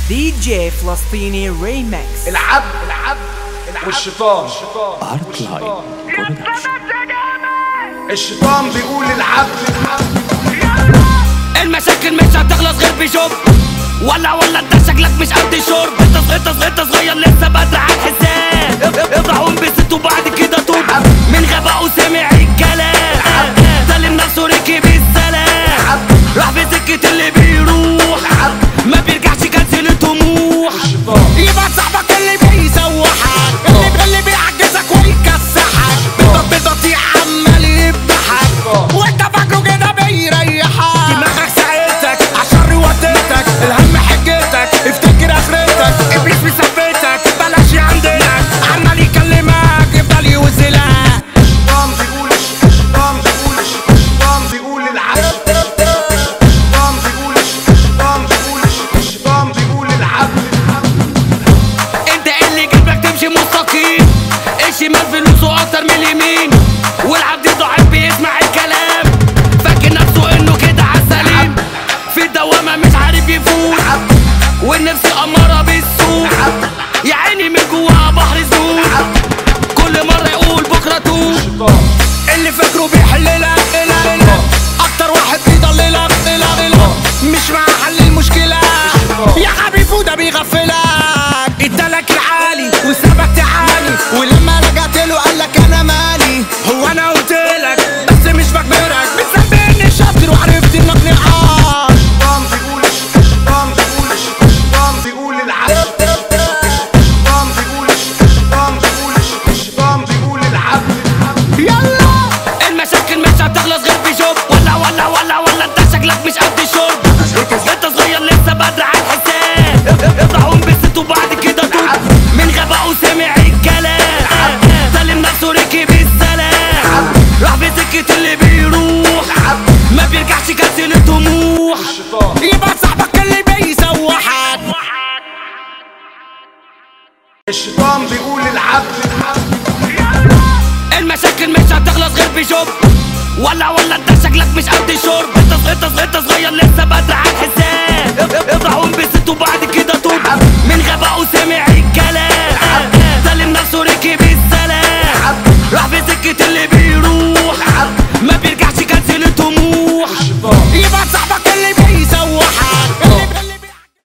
دي جي فلسطيني ريمكس العبد العبد والشيطان ارت لاين الشيطان بيقول العبد المشاكل مش هتخلص غير بشوب ولا ولا انت شكلك مش قد شرب انت صغير انت صغير انت صغير لسه بدري على الحساب اضحوا انبسط وبعد كده توب من غباء وسمع الكلام سلم نفسه ركب السلام راح في سكة اللي بيروح ما بيرجعش كنسل طموح يبقى صاحبك اللي بيسوحك اللي اللي بيعجزك ويكسحك بيضرب بالبطيء عمال يذبحك وانت فاكره كده بيريحك دماغك ساعتك عشان روتتك الهم حجتك افتكر اخرتك ابليس مثبتك بلاش يعندلك عمال يكلمك يفضل يوزلك الشيطان بيقول الشيطان بيقول الشيطان بيقول العبد الشيطان بيقول الشيطان بيقول الشيطان بيقول العبد انت اللي جنبك تمشي مستقيم الشمال فلوسه اكتر من اليمين والعبد ضعيف بيسمع الكلام فاكر نفسه انه كده عالسليم في الدوامة مش عارف يفوت والنفس امارة بالسوق يا عيني من جواها بحر ذنوب كل مرة يقول بكرة توب اللي فاكره بيحللك إلا إلا اكتر واحد بيضللك إلا إلا مش مع حل المشكلة يا حبيبي وده بيغفلك ادالك العالي وسابك تعاني ولما رجعت له قالك انا مالي هو انا قلت لك بس مش بجبرك بتسبب اني شاطر وعرفت انك نقعان الشيطان بيقول الشيطان بيقول الشيطان بيقول العبد الشيطان بيقول الشيطان بيقول الشيطان بيقول العبد يلا المشاكل مش هتخلص غير بشوب ولا ولا ولا ولا انت شكلك مش قد شرب انت صغير لسه بدري على الحساب اضحوا انبسط وبعد كده توب من غباء وسمع الكلام سلم نفسه ركب السلام راح في سكة اللي بيروح ما بيرجعش كسل الطموح الشيطان يبقى صاحبك اللي بيسوحك الشيطان بيقول العبد المشاكل مش هتخلص غير بشوب ولا ولا انت شكلك مش قد شرب انت صغير انت صغير انت صغير لسه بدري على الحساب اضحوا انبسط وبعد كده توب من غباء وسمع الكلام